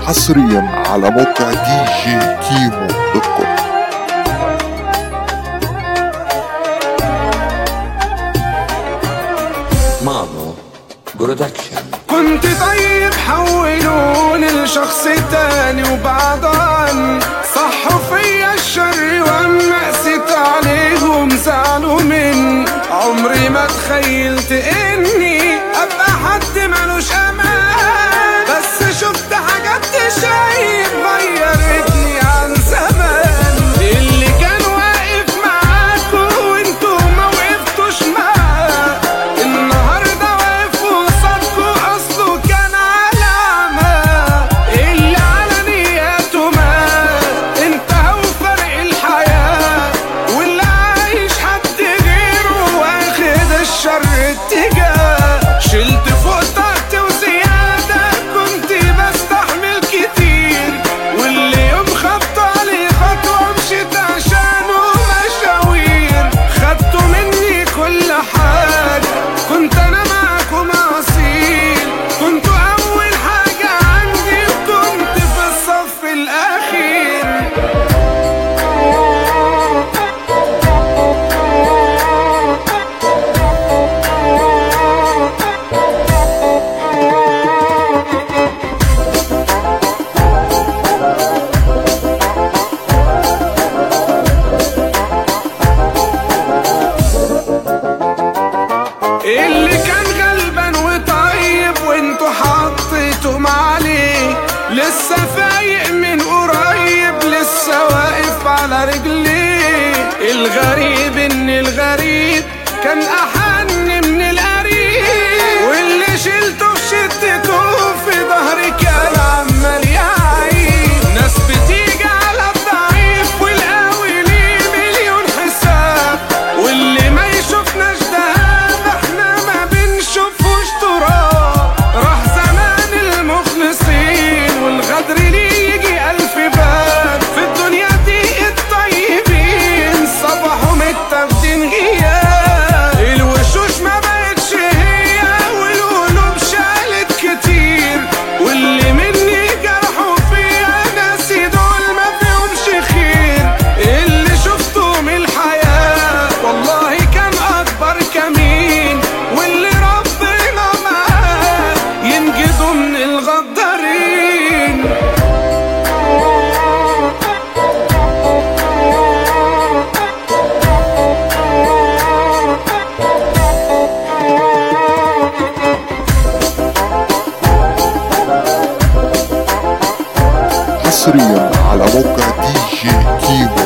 حصريا على موقع دي جي كيمو دوت كوم مانو برودكشن كنت طيب حولوني لشخص تاني وبعدين صحوا فيا الشر واما قسيت عليهم زعلوا مني عمري ما تخيلت اني ابقى حد ملوش امان بس شفت حاجات شايف غيرتني عن زمان اللي كان واقف معاكوا وانتوا ما وقفتوش معاه النهارده واقف قصادكوا اصله كان علامة اللي على نياته مات انتهى وفرق الحياة واللي عايش حد غيره واخد الشر اتجاه شلت فوق طاقتي وزيادة كنت بستحمل كتير واللي يوم خطالي خطوة مشيت عشانه مشاوير خدتوا مني كل حاجة كنت انا معاكم اصيل كنتوا اول حاجة عندي وكنت في الصف الاخير اللي كان غلبان وطيب وانتوا حطيتم عليه لسه فايق من قريب لسه واقف على رجليه الغريب ان الغريب كان احن من القريب واللي شلته في شدته في ظهري كان عمال يعيب ناس بتيجي على الضعيف والقوي ليه مليون حساب واللي ما يشوفناش دهب احنا ما بنشوفوش تراب راح زمان المخلصين والغدر ليه يجي ألف باب في الدنيا دي الطيبين صبحوا متاخدين غياب الوشوش ما بقتش هي والقلوب شالت كتير واللي مني جرحوا فيا ناسي دول ما فيهمش خير اللي شفته من الحياة والله كان أكبر كمين واللي ربنا معاه ينجدوا من الغدارين حصريا على موقع دي جي كيمو